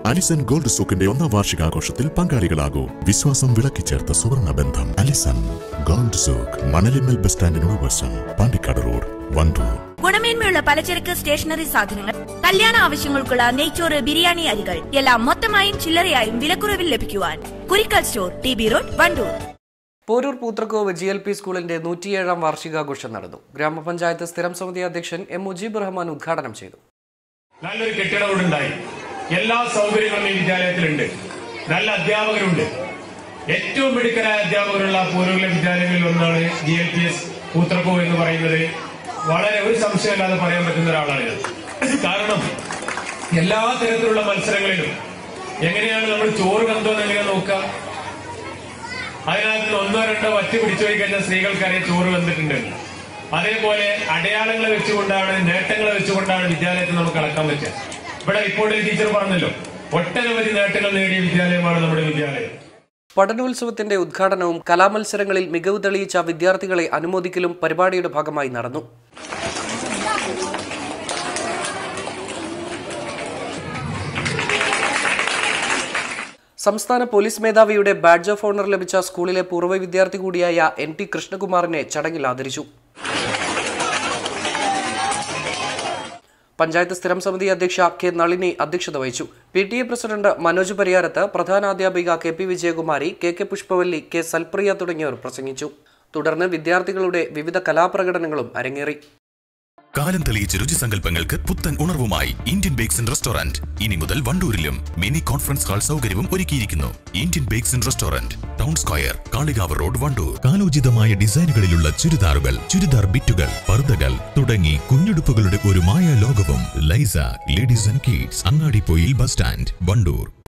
Allison gold സൂക്കിന്റെ ഒന്നാം വാർഷികാഘോഷത്തിൽ പങ്കാളികളാകൂ വിശ്വാസം വിളക്കിച്ചേർത്ത സുവർണ ബന്ധം അലിസൺ ഗോൾഡ് സൂക്ക് മണലിമൽ ബസ് സ്റ്റാൻഡിനോട് വശം പാണ്ടിക്കാട് റോഡ് വണ്ടൂർ ഗുണമേന്മയുള്ള പലചരക്ക് സ്റ്റേഷനറി സാധനങ്ങൾ കല്യാണ ആവശ്യങ്ങൾക്കുള്ള നെയ്ച്ചോറ് ബിരിയാണി അരികൾ എല്ലാം മൊത്തമായും ചില്ലറയായും വിലക്കുറവിൽ ലഭിക്കുവാൻ Kurikkal store T B road Wandoor Poroor Poothrakkov G L P സ്കൂളിന്റെ നൂറ്റിയേഴാം വാർഷികാഘോഷം നടന്നു ഗ്രാമപഞ്ചായത്ത് സ്ഥിരം സമിതി അധ്യക്ഷൻ എം മുജീബ് റഹ്മാൻ ഉദ്ഘാടനം ചെയ്തു നല്ലൊരു കെട്ടിടം ഇവിടെ ഉണ്ടായി എല്ലാ സൗകര്യങ്ങളും ഈ വിദ്യാലയത്തിലുണ്ട് നല്ല അധ്യാപകരുണ്ട് ഏറ്റവും മിടുക്കരായ അധ്യാപകരുള്ള പൂർവ്വ വിദ്യാലയങ്ങളിൽ ഒന്നാണ് G L P S Poothrakko എന്ന് പറയുന്നത് വളരെ ഒരു സംശയമില്ലാതെ പറയാൻ പറ്റുന്ന ഒരാളാണ് ഇത് കാരണം എല്ലാ തരത്തിലുള്ള മത്സരങ്ങളിലും എങ്ങനെയാണ് നമ്മൾ ചോറ് വെന്തോന്ന് എങ്ങനെ നോക്കുക അതിനകത്ത് നിന്ന് ഒന്നോ രണ്ടോ വറ്റി പിടിച്ചു പോയി കഴിഞ്ഞാൽ സ്ത്രീകൾക്കറിയാം ചോറ് വെന്തിട്ടുണ്ട് അതേപോലെ അടയാളങ്ങൾ വെച്ചുകൊണ്ടാണ് നേട്ടങ്ങൾ വെച്ചുകൊണ്ടാണ് വിദ്യാലയത്തിൽ നമുക്ക് അളക്കാൻ പറ്റുക ഇവിടെ റിപ്പോർട്ടിൽ ടീച്ചർ പറഞ്ഞല്ലോ ഒട്ടനവധി നേട്ടങ്ങൾ നേടിയ വിദ്യാലയമാണ് നമ്മുടെ വിദ്യാലയം പഠനോത്സവത്തിന്റെ ഉദ്ഘാടനവും കലാമത്സരങ്ങളിൽ മികവ് തെളിയിച്ച വിദ്യാർത്ഥികളെ അനുമോദിക്കലും പരിപാടിയുടെ ഭാഗമായി നടന്നു സംസ്ഥാന പോലീസ് മേധാവിയുടെ ബാഡ്ജ് ഓഫ് ഓണർ ലഭിച്ച സ്കൂളിലെ പൂർവ്വ വിദ്യാർത്ഥി കൂടിയായ എൻ ടി കൃഷ്ണകുമാറിനെ ചടങ്ങിൽ ആദരിച്ചു പഞ്ചായത്ത് സ്ഥിരം സമിതി അധ്യക്ഷ കെ നളിനി അധ്യക്ഷത വഹിച്ചു P T A president Manoj Pariyarath പ്രധാനാധ്യാപിക K P Vijayakumari K K Pushpavalli K Salpriya തുടങ്ങിയവർ പ്രസംഗിച്ചു തുടർന്ന് വിദ്യാർത്ഥികളുടെ വിവിധ കലാപ്രകടനങ്ങളും അരങ്ങേറി കാലം തെളിയിച്ച രുചിസങ്കല്പങ്ങൾക്ക് പുത്തൻ ഉണർവുമായി ഇന്ത്യൻ ബേക്സ് ആൻഡ് റെസ്റ്റോറന്റ് ഇനി മുതൽ വണ്ടൂരിലും മിനി കോൺഫറൻസ് ഹാൾ സൗകര്യവും ഒരുക്കിയിരിക്കുന്നു Indian bakes and restaurant town square Kalikavu road Wandoor കാലോചിതമായ ഡിസൈനുകളിലുള്ള ചുരിദാറുകൾ ചുരിദാർ ബിറ്റുകൾ പർദ്ദകൾ തുടങ്ങി കുഞ്ഞുടുപ്പുകളുടെ ഒരു മായ ലോകവും Laisa ladies and kids Angadippoyil bus stand Wandoor